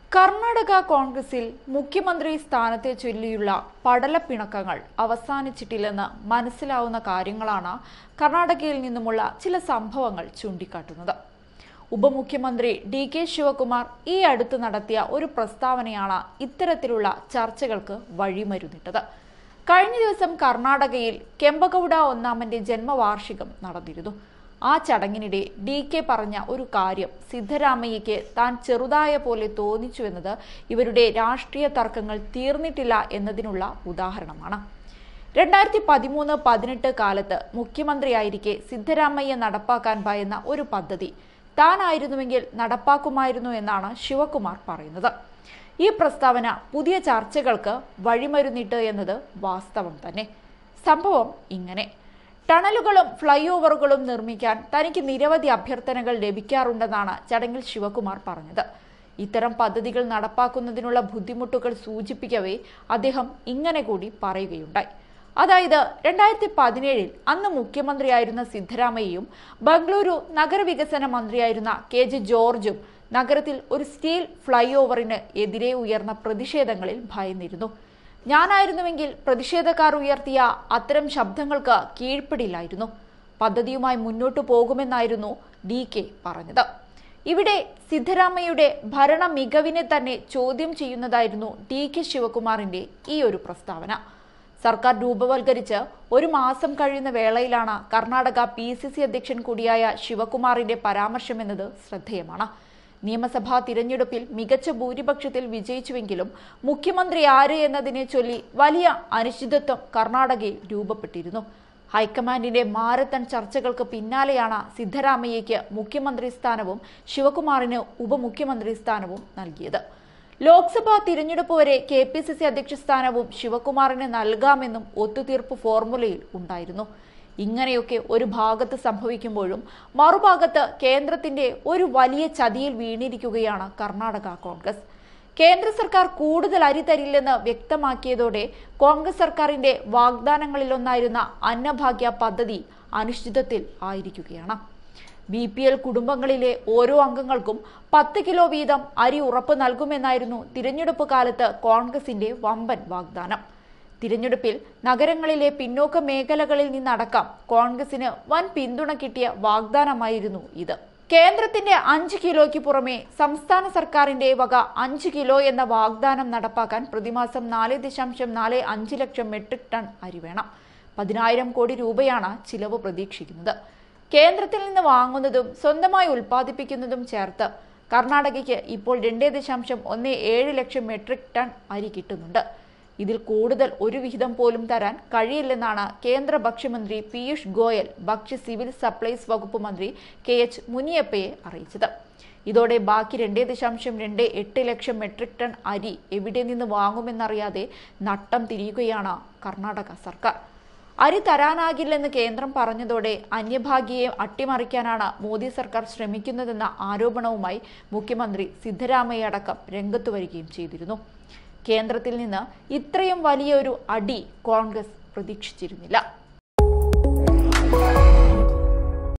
കർണാടക കോൺഗ്രസിൽ മുഖ്യമന്ത്രി സ്ഥാനത്തെ ചൊല്ലിയുള്ള പടലപ്പിണക്കങ്ങൾ അവസാനിച്ചിട്ടില്ലെന്ന് മനസ്സിലാവുന്ന കാര്യങ്ങളാണ് കർണാടകയിൽ നിന്നുമുള്ള ചില സംഭവങ്ങൾ ചൂണ്ടിക്കാട്ടുന്നത് ഉപമുഖ്യമന്ത്രി ഡി കെ ശിവകുമാർ ഈ അടുത്ത് നടത്തിയ ഒരു പ്രസ്താവനയാണ് ഇത്തരത്തിലുള്ള ചർച്ചകൾക്ക് വഴിമരുന്നിട്ടത് കഴിഞ്ഞ ദിവസം കർണാടകയിൽ കെമ്പഗൌഡ ഒന്നാമന്റെ ജന്മവാർഷികം നടന്നിരുന്നു ആ ചടങ്ങിനിടെ ഡി കെ പറഞ്ഞ ഒരു കാര്യം സിദ്ധരാമയ്യയ്ക്ക് താൻ ചെറുതായ പോലെ തോന്നിച്ചുവെന്നത് ഇവരുടെ രാഷ്ട്രീയ തർക്കങ്ങൾ തീർന്നിട്ടില്ല എന്നതിനുള്ള ഉദാഹരണമാണ് രണ്ടായിരത്തി പതിമൂന്ന് പതിനെട്ട് കാലത്ത് മുഖ്യമന്ത്രിയായിരിക്കെ സിദ്ധരാമയ്യ നടപ്പാക്കാൻ ഭയന്ന ഒരു പദ്ധതി താനായിരുന്നുവെങ്കിൽ നടപ്പാക്കുമായിരുന്നു എന്നാണ് ശിവകുമാർ പറയുന്നത് ഈ പ്രസ്താവന പുതിയ ചർച്ചകൾക്ക് വഴിമരുന്നിട്ട് എന്നത് വാസ്തവം തന്നെ സംഭവം ഇങ്ങനെ ടണലുകളും ഫ്ലൈ ഓവറുകളും നിർമ്മിക്കാൻ തനിക്ക് നിരവധി അഭ്യർത്ഥനകൾ ലഭിക്കാറുണ്ടെന്നാണ് ചടങ്ങിൽ ശിവകുമാർ പറഞ്ഞത് ഇത്തരം പദ്ധതികൾ നടപ്പാക്കുന്നതിനുള്ള ബുദ്ധിമുട്ടുകൾ സൂചിപ്പിക്കവേ അദ്ദേഹം ഇങ്ങനെ കൂടി പറയുകയുണ്ടായി അതായത് രണ്ടായിരത്തി പതിനേഴിൽ അന്ന് മുഖ്യമന്ത്രിയായിരുന്ന സിദ്ധരാമയ്യയും ബംഗളൂരു നഗരവികസന മന്ത്രിയായിരുന്ന കെ ജെ ജോർജും നഗരത്തിൽ ഒരു സ്റ്റീൽ ഫ്ലൈ ഓവറിന് എതിരെ ഉയർന്ന പ്രതിഷേധങ്ങളിൽ ഭയന്നിരുന്നു ഞാനായിരുന്നുവെങ്കിൽ പ്രതിഷേധക്കാർ ഉയർത്തിയ അത്തരം ശബ്ദങ്ങൾക്ക് കീഴ്പ്പെടില്ലായിരുന്നു പദ്ധതിയുമായി മുന്നോട്ടു പോകുമെന്നായിരുന്നു ഡി കെ പറഞ്ഞത് ഇവിടെ സിദ്ധരാമയ്യയുടെ ഭരണ മികവിനെ തന്നെ ചോദ്യം ചെയ്യുന്നതായിരുന്നു ഡി കെ ശിവകുമാറിന്റെ ഈ ഒരു പ്രസ്താവന സർക്കാർ രൂപവൽക്കരിച്ച് ഒരു മാസം കഴിയുന്ന വേളയിലാണ് കർണാടക പി സി സി അധ്യക്ഷൻ കൂടിയായ ശിവകുമാറിന്റെ പരാമർശമെന്നത് ശ്രദ്ധേയമാണ് നിയമസഭാ തിരഞ്ഞെടുപ്പിൽ മികച്ച ഭൂരിപക്ഷത്തിൽ വിജയിച്ചുവെങ്കിലും മുഖ്യമന്ത്രി ആര് എന്നതിനെ ചൊല്ലി വലിയ അനിശ്ചിതത്വം കർണാടകയിൽ രൂപപ്പെട്ടിരുന്നു ഹൈക്കമാൻഡിന്റെ മാരത്തൺ ചർച്ചകൾക്ക് പിന്നാലെയാണ് സിദ്ധരാമയ്യയ്ക്ക് മുഖ്യമന്ത്രി സ്ഥാനവും ശിവകുമാറിന് ഉപമുഖ്യമന്ത്രി സ്ഥാനവും നൽകിയത് ലോക്സഭാ തിരഞ്ഞെടുപ്പ് വരെ കെ പി സി സി അധ്യക്ഷ സ്ഥാനവും ശിവകുമാറിന് നൽകാമെന്നും ഒത്തുതീർപ്പ് ഫോർമുലയിൽ ഉണ്ടായിരുന്നു ഇങ്ങനെയൊക്കെ ഒരു ഭാഗത്ത് സംഭവിക്കുമ്പോഴും മറുഭാഗത്ത് കേന്ദ്രത്തിന്റെ ഒരു വലിയ ചതിയിൽ വീണിരിക്കുകയാണ് കർണാടക കോൺഗ്രസ് കേന്ദ്ര സർക്കാർ കൂടുതൽ അരി തരില്ലെന്ന് വ്യക്തമാക്കിയതോടെ കോൺഗ്രസ് സർക്കാരിന്റെ വാഗ്ദാനങ്ങളിലൊന്നായിരുന്ന അന്നഭാഗ്യ പദ്ധതി അനിശ്ചിതത്തിൽ ആയിരിക്കുകയാണ് ബി പി എൽ കുടുംബങ്ങളിലെ ഓരോ അംഗങ്ങൾക്കും പത്ത് കിലോ വീതം അരി ഉറപ്പ് നൽകുമെന്നായിരുന്നു തിരഞ്ഞെടുപ്പ് കാലത്ത് കോൺഗ്രസിന്റെ വമ്പൻ വാഗ്ദാനം തിരഞ്ഞെടുപ്പിൽ നഗരങ്ങളിലെ പിന്നോക്ക മേഖലകളിൽ നിന്നടക്കം കോൺഗ്രസിന് വൻ പിന്തുണ കിട്ടിയ വാഗ്ദാനമായിരുന്നു ഇത് കേന്ദ്രത്തിന്റെ അഞ്ച് കിലോയ്ക്ക് പുറമെ സംസ്ഥാന സർക്കാരിന്റെ വക അഞ്ച് കിലോ എന്ന വാഗ്ദാനം നടപ്പാക്കാൻ പ്രതിമാസം നാല് ദശാംശം നാല് അഞ്ച് ലക്ഷം മെട്രിക് ടൺ അരി വേണം പതിനായിരം കോടി രൂപയാണ് ചിലവ് പ്രതീക്ഷിക്കുന്നത് കേന്ദ്രത്തിൽ നിന്ന് വാങ്ങുന്നതും സ്വന്തമായി ഉൽപ്പാദിപ്പിക്കുന്നതും ചേർത്ത് കർണാടകയ്ക്ക് ഇപ്പോൾ രണ്ടേ ദശാംശം ഒന്ന് ഏഴ് ലക്ഷം മെട്രിക് ടൺ അരി കിട്ടുന്നുണ്ട് ഇതിൽ കൂടുതൽ ഒരു വിഹിതം പോലും തരാൻ കഴിയില്ലെന്നാണ് കേന്ദ്ര ഭക്ഷ്യമന്ത്രി പീയൂഷ് ഗോയൽ ഭക്ഷ്യ സിവിൽ സപ്ലൈസ് വകുപ്പ് മന്ത്രി കെ എച്ച് മുനിയപ്പയെ അറിയിച്ചത് ഇതോടെ ബാക്കി രണ്ടേ ദശാംശം രണ്ട് എട്ട് ലക്ഷം മെട്രിക് ടൺ അരി എവിടെ നിന്ന് വാങ്ങുമെന്നറിയാതെ നട്ടം തിരിയുകയാണ് കർണാടക സർക്കാർ അരി തരാനാകില്ലെന്ന് കേന്ദ്രം പറഞ്ഞതോടെ അന്യഭാഗ്യയെ അട്ടിമറിക്കാനാണ് മോദി സർക്കാർ ശ്രമിക്കുന്നതെന്ന ആരോപണവുമായി മുഖ്യമന്ത്രി സിദ്ധരാമയ്യ അടക്കം രംഗത്തു വരികയും ചെയ്തിരുന്നു കേന്ദ്രത്തിൽ നിന്ന് ഇത്രയും വലിയൊരു അടി കോൺഗ്രസ് പ്രതീക്ഷിച്ചിരുന്നില്ല